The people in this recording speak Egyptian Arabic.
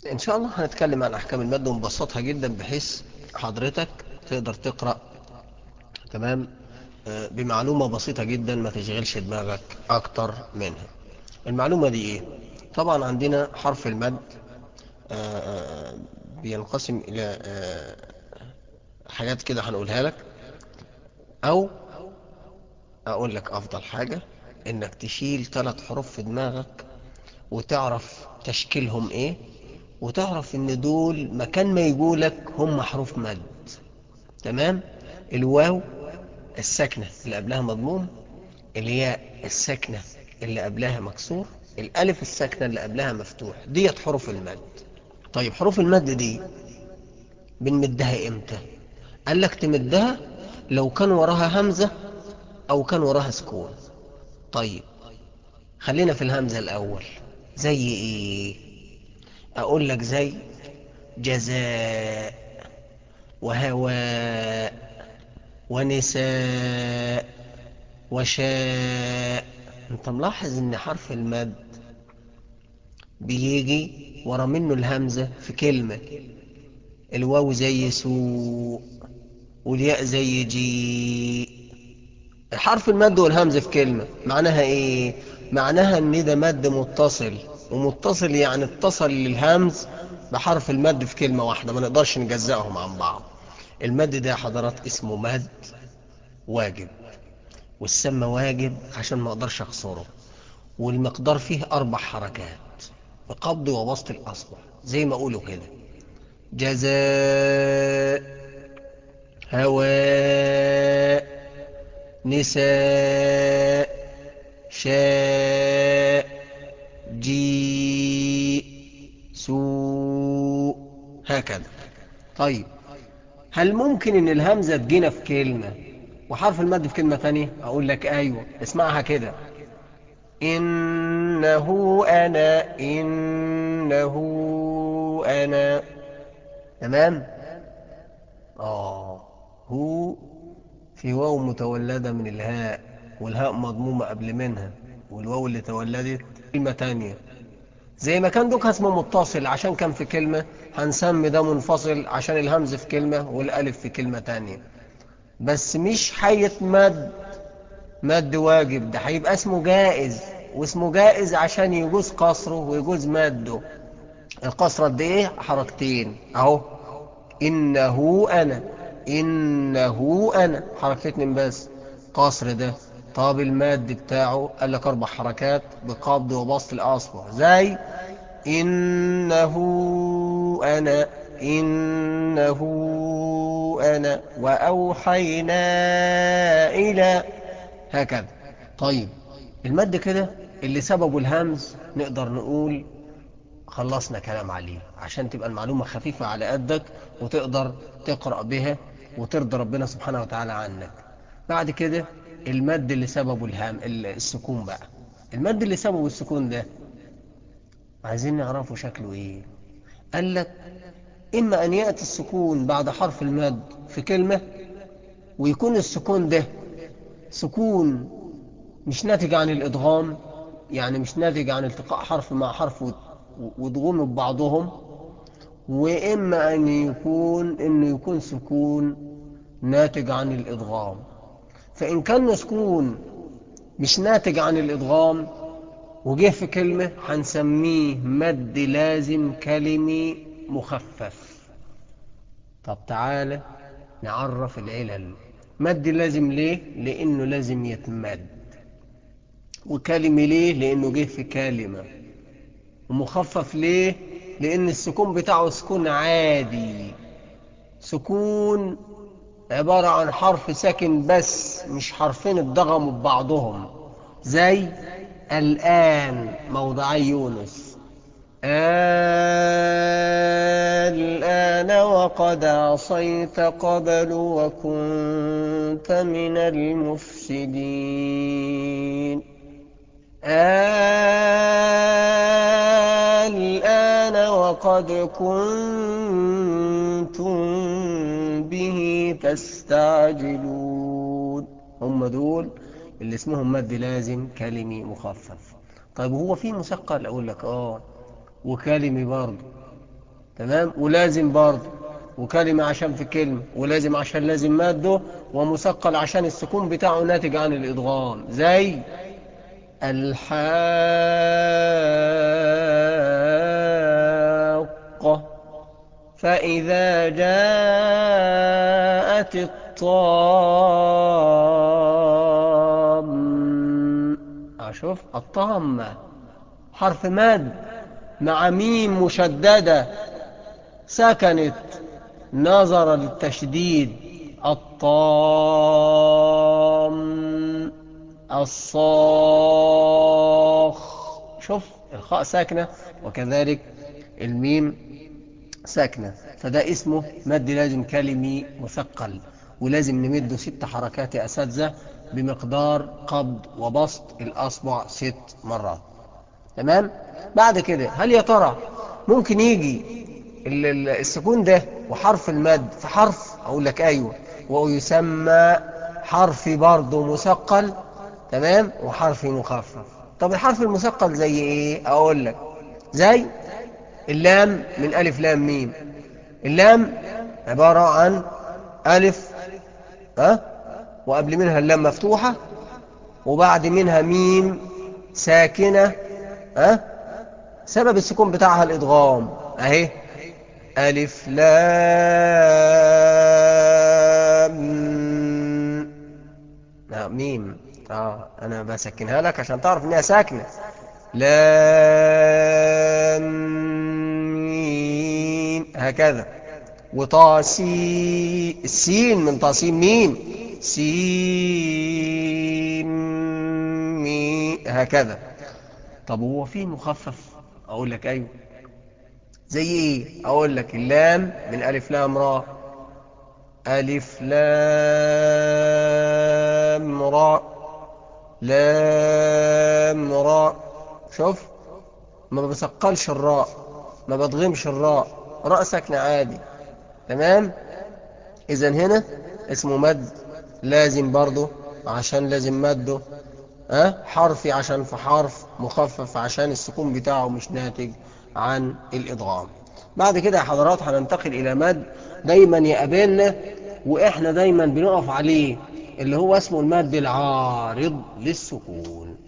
إن شاء الله هنتكلم عن أحكام المد ونبسطها جدا بحيث حضرتك تقدر تقرأ تمام آه، بمعلومة بسيطة جدا ما تشغلش دماغك أكتر منها المعلومة دي إيه طبعا عندنا حرف المد آه، آه، بينقسم إلى آه، حاجات كده هنقولها لك أو أقول لك أفضل حاجة إنك تشيل ثلاث حروف في دماغك وتعرف تشكيلهم إيه وتعرف إن دول مكان ما يقولك هم حروف مد تمام الواو الساكنة اللي قبلها مضموم الياء الساكنة اللي قبلها مكسور الألف الساكنة اللي قبلها مفتوح ديت حروف المد طيب حروف المد دي بنمدها امتى قال لك تمدها لو كان وراها همزة او كان وراها سكون طيب خلينا في الهمزة الاول زي ايه اقول لك زي جزاء وهواء ونساء وشاء انت ملاحظ ان حرف المد بيجي ورا منه الهمزة في كلمة الواو زي سوء والياء زي جي حرف المد والهمزة في كلمة معناها ايه معناها ان ده مد متصل ومتصل يعني اتصل للهمز بحرف المد في كلمة واحدة ما نقدرش نجزأهم عن بعض المد ده يا حضرات اسمه مد واجب والسمى واجب عشان ما اقدرش اخسره والمقدار فيه اربع حركات بقبض ووسط الاصبع زي ما اقوله كده جزاء هواء نساء شاء جيء سوء هكذا طيب هل ممكن ان الهمزة تجينا في كلمة وحرف المد في كلمة تانية اقول لك ايوه اسمعها كده انه انا انه انا تمام اه هو في واو متولدة من الهاء والهاء مضمومة قبل منها والواو اللي تولدت كلمة تانية زي ما كان دوكها اسمه متصل عشان كان في كلمة هنسمي ده منفصل عشان الهمز في كلمة والالف في كلمة تانية بس مش هيتمد مد واجب ده هيبقى اسمه جائز واسمه جائز عشان يجوز قصره ويجوز مده القصرة قد ايه حركتين اهو انه انا انه انا حركتين بس قصر ده طب الماد بتاعه قال لك اربع حركات بقبض وبسط الاصبع زي انه انا انه انا واوحينا الى هكذا طيب المد كده اللي سببه الهمز نقدر نقول خلصنا كلام عليه عشان تبقى المعلومة خفيفة على قدك وتقدر تقرأ بها وترضى ربنا سبحانه وتعالى عنك بعد كده المد اللي سببه الهام السكون بقى المد اللي سببه السكون ده عايزين نعرفه شكله ايه قال لك اما ان يأتي السكون بعد حرف المد في كلمة ويكون السكون ده سكون مش ناتج عن الادغام يعني مش ناتج عن التقاء حرف مع حرف وضغوم ببعضهم واما ان يكون انه يكون سكون ناتج عن الادغام فان كان سكون مش ناتج عن الادغام وجه في كلمة هنسميه مد لازم كلمي مخفف طب تعالى نعرف العلل مد لازم ليه لانه لازم يتمد وكلمة ليه لانه جه في كلمة ومخفف ليه لان السكون بتاعه سكون عادي سكون عبارة عن حرف ساكن بس مش حرفين اتضغموا ببعضهم زي الآن موضعي يونس الآن وقد عصيت قبل وكنت من المفسدين الآن وقد كنتم به تستعجلون هم دول اللي اسمهم مد لازم كلمي مخفف طيب هو في مثقل اقول لك اه وكلمي برضه تمام ولازم برضه وكلمة عشان في كلمة ولازم عشان لازم ماده ومثقل عشان السكون بتاعه ناتج عن الإدغام زي الحاقة فإذا جاءت الطام أشوف الطامة حرف ماد مع ميم مشددة سكنت نظر للتشديد الطام الصاخ شوف الخاء ساكنة وكذلك الميم ساكنة فده اسمه مد لازم كلمي مثقل ولازم نمده ست حركات يا أساتذة بمقدار قبض وبسط الأصبع ست مرات تمام بعد كده هل يا ترى ممكن يجي السكون ده وحرف المد في حرف أقول لك أيوة ويسمى حرف برضه مثقل تمام وحرف مخفف طب الحرف المثقل زي ايه اقول لك زي اللام من ألف لام ميم اللام عبارة عن ألف ها وقبل منها اللام مفتوحة وبعد منها ميم ساكنة ها سبب السكون بتاعها الإدغام أهي ألف لام ميم اه انا بسكنها لك عشان تعرف انها ساكنه لام ميم هكذا وطاسي السين من طاسيم ميم سين ميم هكذا طب هو في مخفف اقول لك ايوه زي ايه اقول لك اللام من الف لام را الف لام را لام راء شوف ما بثقلش الراء ما بضغمش الراء راء ساكنة عادي تمام اذا هنا اسمه مد لازم برضه عشان لازم مده أه؟ حرفي عشان في حرف مخفف عشان السكون بتاعه مش ناتج عن الإضغام بعد كده يا حضرات هننتقل إلى مد دايما يقابلنا وإحنا دايما بنقف عليه اللي هو اسمه المد العارض للسكون